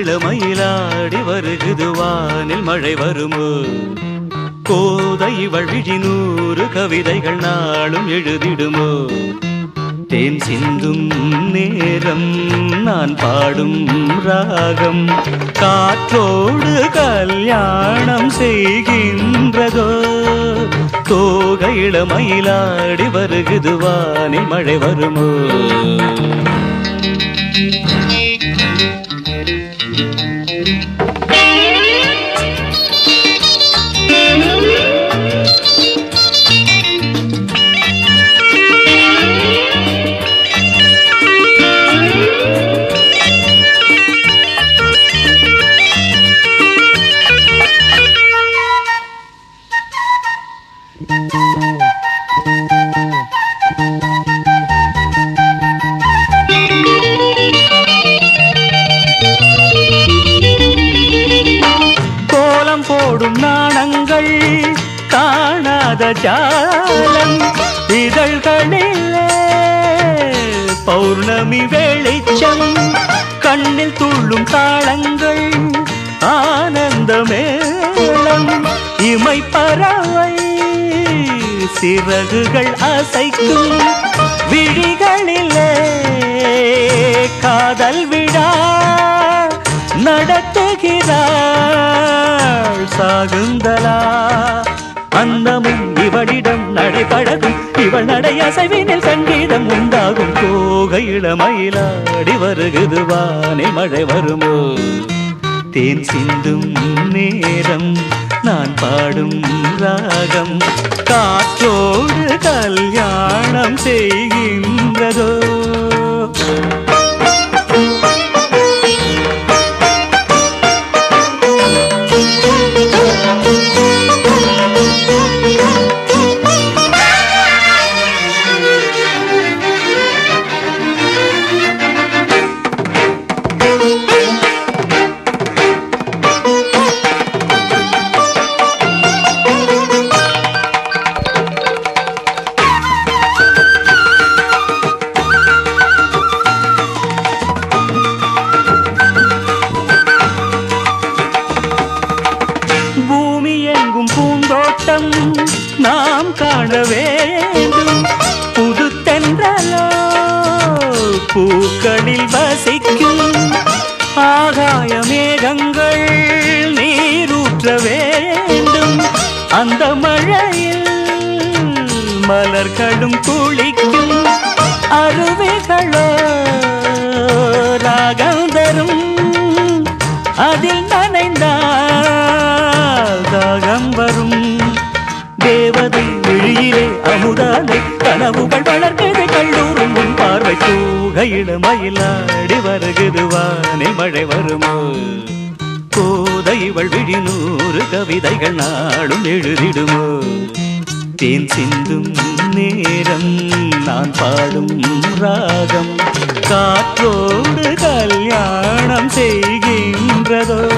இளமயிலாடி வருகுது வானில் மழை வருமோ கோதை இவள் விழி நூறு கவிதைகள் நாளும் எழுதிடுமோ தேன் சிந்தும் நேரம் நான் பாடும் ராகம் காற்றோடு கல்யாணம் செய்கின்றதோ தோகை இளமயிலாடி வருகுது வானில் மழை வருமோ கோலம் போடும் நாணங்கள் காணாத ஜாலம் இதழ்களிலே பௌர்ணமி வெளிச்சம் கண்ணில் துள்ளும் தாளங்கள் ஆனந்த மேளம் இமை பறவை சிறகுகள் அசைக்கும் விழிகளிலே காதல் விழா நடத்துகிறாள் சாகுந்தலா அன்னமும் இவளிடம் நடைபழகும் இவள் நடை அசைவினில் சங்கீதம் உண்டாகும் கோகை இளமயிலாடி வருகுது வானில் மழை வருமோ தேன் சிந்தும் நேரம் நான் பாடும் ராகம் காற்றோடு கல்யாணம் செய்கின்றதோ பூமி எங்கும் பூந்தோட்டம் நாம் காண வேண்டும் புது தென்றலோ பூக்களில் வசிக்கும் ஆகாய மேகங்கள் நீரூற்ற வேண்டும் அந்த மழையில் மலர்களும் குளிக்கும் அருவிகளோ ராகம் தரும் அதில் நனைந்தால் தாகம் வரும் தேவதை விழியிலே அமுதானை கனவுகள் வளர்க்குது கல்லூரும் முன் பார்வை தூகையிட மயிலாடி வருகுது வானில் மழை வருமோ கோதை இவள் விழி நூறு கவிதைகள் நாளும் எழுதிடுமோ தேன் சிந்தும் நேரம் நான் பாடும் ராகம் காற்றோடு கல்யாணம் செய்கின்றதோ